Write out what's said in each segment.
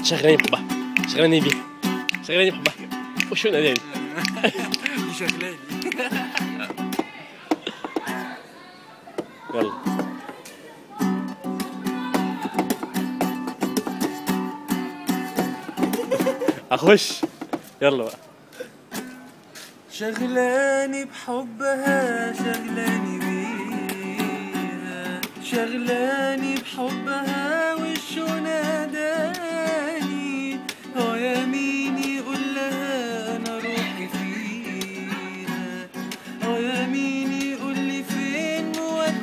شغلاني بحبها شغلاني بيها شغلاني بحبها وشو انا داري دي شغلاني يلا اخش يلا بقى شغلاني بحبها شغلاني بيها شغلاني بحبها وشو ناداني اه يا مين يقول لها انا روحي فيها اه يا مين يقول لي فين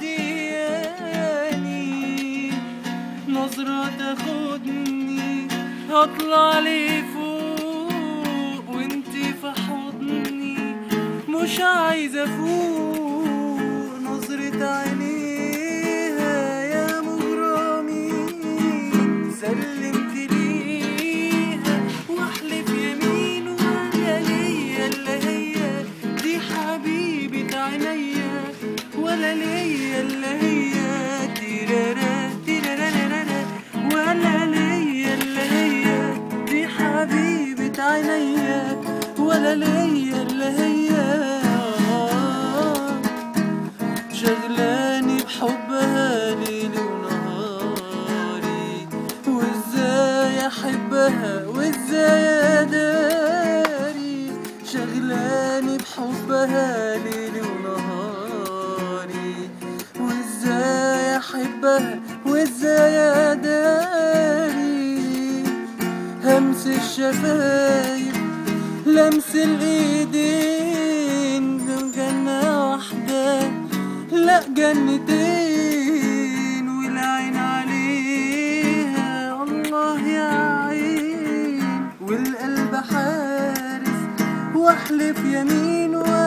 مودياني نظرة تاخدني هطلع لي فوق وانتي في حضني مش عايزة افوق نظرة عينيها يا مغرمين سلمت ليها واحلف يمين ولا ليا الا هي دي حبيبة عينيا ولا ليا الا هي تيرارا تيرارارارا ولا ليا الا هي دي حبيبة عينيا ولا ليا الا هي شغلاني بحبها ليلي ونهاري وازاي احبها وازاي اداري شغلاني بحبها ليلي ونهاري وازاي احبها وازاي اداري همس الشفايف لمس الايدين جنة واحدة لا جنتين والعين عليها الله يا عين والقلب حارس واحلف يمين